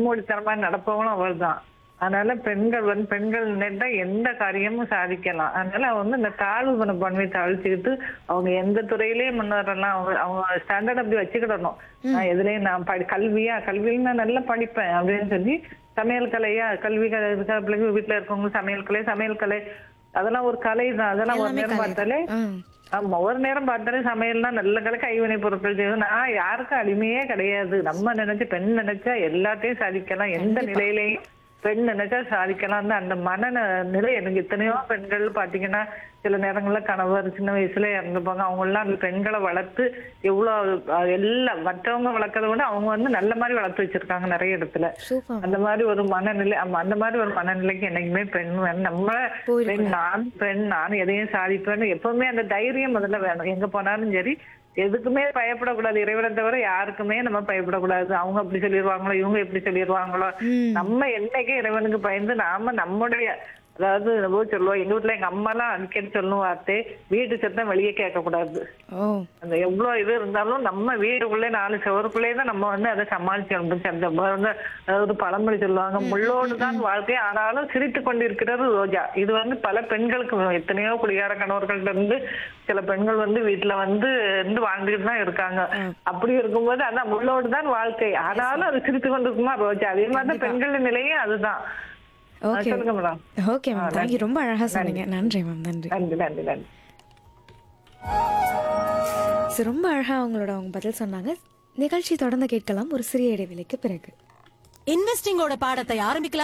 கண்மூடித்தனமா நடப்பவங்களும் அவள் தான் அதனால பெண்கள் வந்து பெண்கள் நினைத்தா எந்த காரியமும் சாதிக்கலாம் அதனால அவங்க வந்து இந்த தாழ்வு மனப்பான்மையை தாழ்த்திக்கிட்டு அவங்க எந்த துறையிலயும் முன்னேறலாம் அவங்க அவங்க ஸ்டாண்டர்ட் அப்படி வச்சுக்கிடணும் நான் எதுலயும் நான் படி கல்வியா கல்வியில நான் நல்லா படிப்பேன் அப்படின்னு சொல்லி சமையல் கலையா கல்வி கலை இருக்கா பிள்ளைங்க வீட்டுல இருக்கவங்க சமையல் கலை சமையல் கலை அதெல்லாம் ஒரு கலை தான் அதெல்லாம் ஒரு எல்லாமே நேரம் கலை பார்த்தாலே ம் ஆமா ஒரு நேரம் பார்த்தாலே சமையல்னா நல்ல கலை கைவினை பொருட்கள் செய்வது நான் யாருக்கும் அடிமையே கிடையாது நம்ம நினைச்சு பெண் நினைச்சா எல்லாத்தையும் சாதிக்கலாம் எந்த நிலையிலையும் பெண் நினைச்சா சாதிக்கலாம் அந்த மன நிலை எனக்கு எத்தனையோ பெண்கள் பாத்தீங்கன்னா சில நேரங்கள்ல கணவர் சின்ன வயசுல இறந்துப்பாங்க அவங்க எல்லாம் அந்த பெண்களை வளர்த்து எவ்வளவு அஹ், எல்லாம் மற்றவங்க வளர்க்கறத விட அவங்க வந்து நல்ல மாதிரி வளர்த்து வச்சிருக்காங்க நிறைய இடத்துல சூப்பர் அந்த மாதிரி ஒரு மனநிலை ஆமா, அந்த மாதிரி ஒரு மனநிலைக்கு என்னைக்குமே பெண் வேணும் நம்ம போயிடக்கூடாது. பெண் நான் பெண் நான் எதையும் சாதிப்பேன்னு எப்பவுமே அந்த தைரியம் முதல்ல வேணும் எங்க போனாலும் சரி எதுக்குமே பயப்படக்கூடாது இறைவனை தவிர யாருக்குமே நம்ம பயப்படக்கூடாது அவங்க அப்படி சொல்லிடுவாங்களோ இவங்க இப்படி சொல்லிடுவாங்களோ ம் நம்ம என்னைக்கு இறைவனுக்கு பயந்து நாம நம்முடைய அதாவது நம்ம சொல்லுவோம் எங்க வீட்டுல எங்க அம்மா எல்லாம் அடிக்கடி சொல்லும் வார்த்தை வீட்டு சத்தம் வெளியே கேட்க கூடாது ஓ அந்த எவ்வளவு இது இருந்தாலும் நம்ம வீட்டுக்குள்ளே நாலு சுவருக்குள்ளே தான் நம்ம வந்து அதை சமாளிச்சு அந்த வந்து அதாவது பழமொழி சொல்லுவாங்க முள்ளோடு தான் வாழ்க்கை ஆனாலும் சிரித்து கொண்டிருக்கிறது ரோஜா இது வந்து பல பெண்களுக்கு எத்தனையோ குடிகார கணவர்கள்ட்ட இருந்து சில பெண்கள் வந்து வீட்டுல வந்து இருந்து வாழ்ந்துட்டு தான் இருக்காங்க அப்படி இருக்கும்போது அதான் முள்ளோடு தான் வாழ்க்கை ஆனாலும் அது சிரித்து கொண்டிருக்குமா ரோஜா அதே மாதிரி தான் பெண்களின் நிலையும் அதுதான் ஓகே சொல்லுங்க மேடம் ஓகே மேம் தேங்க்யூ ரொம்ப அழகா சொன்னீங்க நன்றி மேம் நன்றி நன்றி நன்றி நன்றி ஸோ ரொம்ப அழகா அவங்களோட அவங்க பதில் சொன்னாங்க நிகழ்ச்சி தொடர்ந்து கேட்கலாம் ஒரு சிறிய இடைவெளிக்கு பிறகு இன்வெஸ்டிங்கோட பாடத்தை ஆரம்பிக்கலாம்